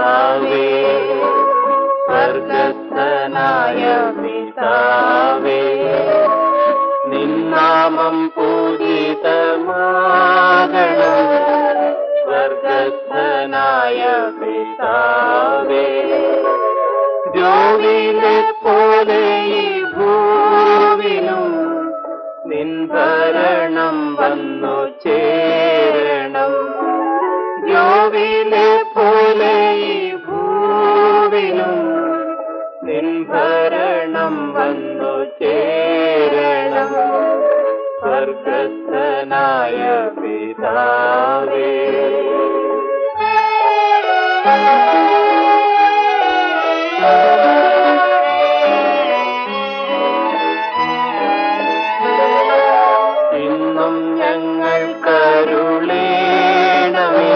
പിതാവേ സ്വർഗസ്ഥനായ പിതാവേ നിന്നാമം പൂജിതമാകണം സ്വർഗസ്ഥനായ പിതാവേ ജോവിലെ പോലെ ഈ ഭൂവിലും നിൻ ഭരണം വന്നു ചേരണം ജോവിലെ പോലെ ഈ ഭൂവിലും നിൻ ഭരണം വന്നു ചേരണം സ്വർഗസ്ഥനായ പിതാവേ ഇന്നും ഞങ്ങൾ കരുളേണമേ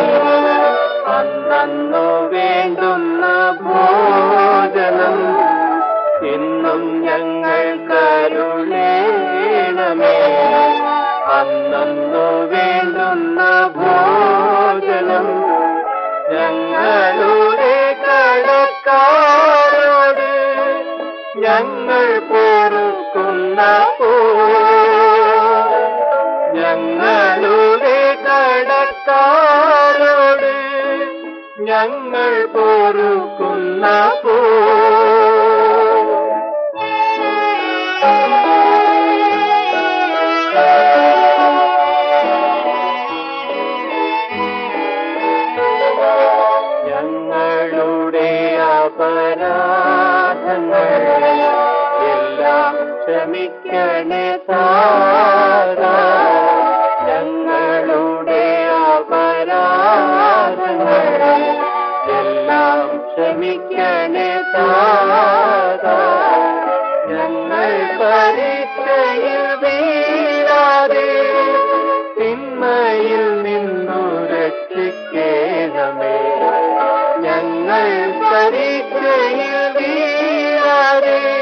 അന്നു വേണ്ടുന്ന ഭോജനം ഇന്നും ഞങ്ങൾ കരുളേണമേ അന്നു വേണ്ടുന്ന ഭോജനം ഞങ്ങളുടെ കടക്കാരോട് ഞങ്ങൾ പൊറുക്കുന്ന പോ ഞങ്ങളുടെ കടക്കാരോട് ഞങ്ങൾ പൊറുക്കുന്ന പോ ഞങ്ങളുടെ അപരാധങ്ങൾ എല്ലാം ക്ഷമിക്കണേ താരാ ഞങ്ങളുടെ അപരാധങ്ങൾ എല്ലാം ക്ഷമിക്കണേ താരാ ഞങ്ങൾ പരീക്ഷയിൽ വീഴാതെ തിന്മയിൽ നിന്നു രക്ഷിക്കേണമേ ഞങ്ങൾ പരീക്ഷയിൽ വീഴാതെ